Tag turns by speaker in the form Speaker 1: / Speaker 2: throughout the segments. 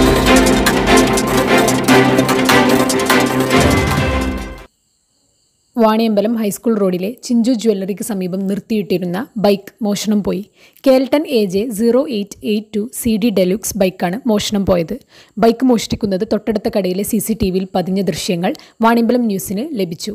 Speaker 1: Vaniyambalam high school റോഡിലെ ചിഞ്ചു ജ്വല്ലറിക്ക് സമീപം നിർത്തിയിട്ടിരുന്ന ബൈക്ക് മോഷണം പോയി കേൽട്ടൺ A J zero eight eight two C D deluxe ബൈക്കാണ് മോഷണം പോയത് ബൈക്ക് മോഷ്ടിക്കുന്നത് തൊട്ടടുത്ത കടയിലെ സി സി ടി വിയിൽ പതിഞ്ഞ ദൃശ്യങ്ങൾ വാണിയമ്പലം ന്യൂസിന് ലഭിച്ചു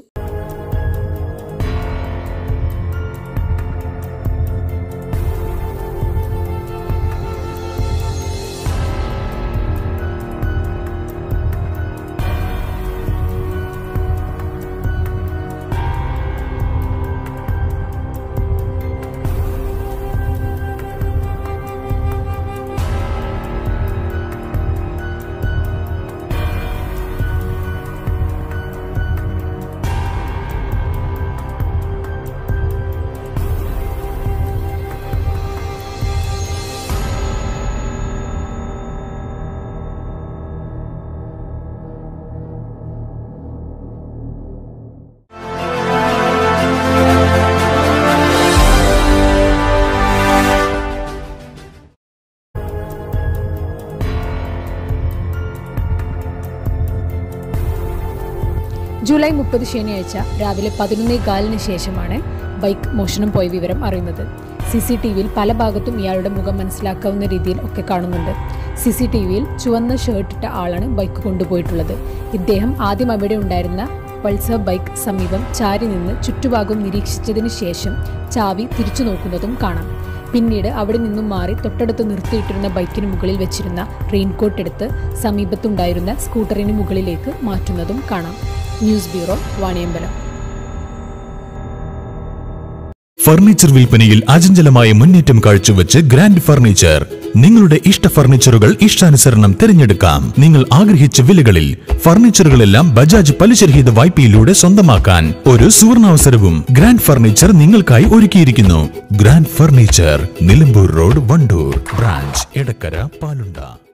Speaker 1: ജൂലൈ മുപ്പത് ശനിയാഴ്ച രാവിലെ പതിനൊന്നേ കാലിന് ശേഷമാണ് ബൈക്ക് മോഷണം പോയ വിവരം അറിയുന്നത് സി സി ടി വിയിൽ പല ഭാഗത്തും ഇയാളുടെ മുഖം മനസ്സിലാക്കാവുന്ന രീതിയിൽ ഒക്കെ കാണുന്നുണ്ട് സി സി ടി വിയിൽ ചുവന്ന ഷർട്ടിട്ട ആളാണ് ബൈക്ക് കൊണ്ടുപോയിട്ടുള്ളത് ഇദ്ദേഹം ആദ്യം അവിടെ ഉണ്ടായിരുന്ന പൾസർ ബൈക്ക് സമീപം ചാരി നിന്ന് ചുറ്റുഭാഗം നിരീക്ഷിച്ചതിന് ശേഷം ചാവി തിരിച്ചു നോക്കുന്നതും കാണാം പിന്നീട് അവിടെ നിന്നും മാറി തൊട്ടടുത്ത് നിർത്തിയിട്ടിരുന്ന ബൈക്കിന് മുകളിൽ വെച്ചിരുന്ന റെയിൻകോട്ട് എടുത്ത് സമീപത്തുണ്ടായിരുന്ന സ്കൂട്ടറിന് മുകളിലേക്ക് മാറ്റുന്നതും കാണാം ന്യൂസ് ബ്യൂറോ വാണിയമ്പലം
Speaker 2: ഫർണിച്ചർ വിൽപ്പനയിൽ അചഞ്ചലമായ മുന്നേറ്റം കാഴ്ചവെച്ച് ഗ്രാൻഡ് ഫർണിച്ചർ നിങ്ങളുടെ ഇഷ്ട ഫർണിച്ചറുകൾ ഇഷ്ടാനുസരണം തിരഞ്ഞെടുക്കാം നിങ്ങൾ ആഗ്രഹിച്ച വിലകളിൽ ഫർണിച്ചറുകളെല്ലാം ബജാജ് പലിശരഹിത വായ്പയിലൂടെ സ്വന്തമാക്കാൻ ഒരു സുവർണാവസരവും ഗ്രാൻഡ് ഫർണിച്ചർ നിങ്ങൾക്കായി ഒരുക്കിയിരിക്കുന്നു grand furniture Nilambur road Wandoor branch Edakkara പാലുണ്ട